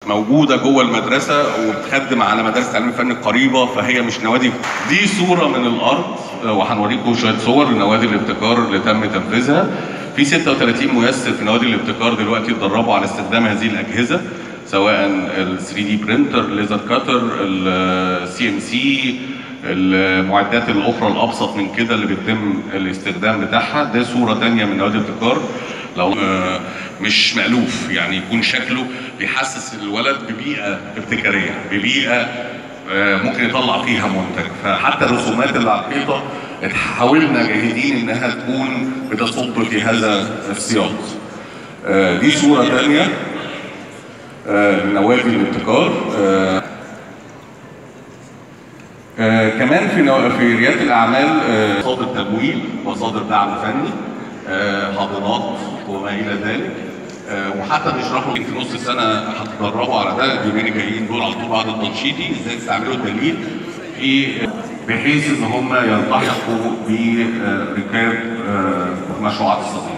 موجوده جوه المدرسه وبتخدم على مدارس التعليم الفني القريبه فهي مش نوادي دي صوره من الارض وهنوريكم شويه صور لنوادي الابتكار اللي تم تنفيذها في 36 ميسر في نوادي الابتكار دلوقتي اتدربوا على استخدام هذه الاجهزه سواء ال 3 دي برينتر الليزر كاتر السي ام سي المعدات الاخرى الابسط من كده اللي بيتم الاستخدام بتاعها ده صوره تانية من نوادي الابتكار لو آه، مش مألوف يعني يكون شكله بيحسس الولد ببيئه ابتكاريه ببيئه آه، ممكن يطلع فيها منتج فحتى الرسومات اللي على الحيطه حاولنا جاهدين انها تكون بتصب في هذا السياق آه، دي صوره ثانيه لنوادي الابتكار آه، آه، كمان في نو... في رياده الاعمال آه، مصادر تمويل مصادر دعم فني آه، حاضنات وما الى ذلك آه، وحتى بيشرحوا في نص السنه هتتدربوا على ده اليومين الجايين دول على طول بعد التنشيطي ازاي تستعملوا التمويل في بحيث ان هم يلتحقوا بركاب آه، مشروعات الصغيره